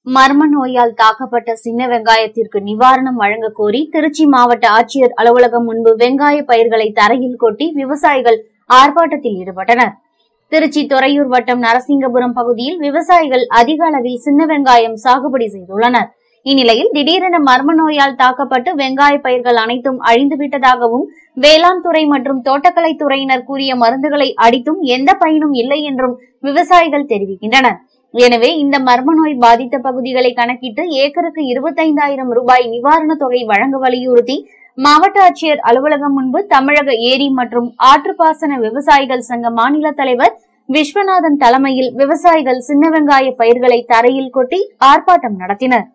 மர்ம நோயால் தாக்கப்பட்ட சின்ன வெங்காயத்திற்கு நிவாரணம் வழங்க கோரி திருச்சி மாவட்ட ஆட்சியர் அலுவலகம் முன்பு வெங்காய பயிர்களை தரையில் கொட்டி விவசாயிகள் ஆர்ப்பாட்டத்தில் ஈடுபட்டனர் திருச்சி துறையூர் வட்டம் நரசிங்கபுரம் பகுதியில் விவசாயிகள் அதிக அளவில் சின்ன வெங்காயம் சாகுபடி செய்துள்ளனர் இந்நிலையில் திடீரென மர்ம நோயால் தாக்கப்பட்டு வெங்காய பயிர்கள் அனைத்தும் அழிந்துவிட்டதாகவும் வேளாண் துறை மற்றும் தோட்டக்கலை துறையினர் கூறிய மருந்துகளை அடித்தும் எந்த பயனும் இல்லை என்றும் விவசாயிகள் தெரிவிக்கின்றனர் எனவே இந்த மர்ம நோய் பாதித்த பகுதிகளை கணக்கிட்டு ஏக்கருக்கு இருபத்தைந்தாயிரம் ரூபாய் நிவாரணத் தொகை வழங்க வலியுறுத்தி மாவட்ட ஆட்சியர் அலுவலகம் முன்பு தமிழக ஏரி மற்றும் ஆற்றுப்பாசன விவசாயிகள் சங்க மாநில தலைவர் விஸ்வநாதன் தலைமையில் விவசாயிகள் சின்ன வெங்காய பயிர்களை தரையில் கொட்டி ஆர்ப்பாட்டம் நடத்தினர்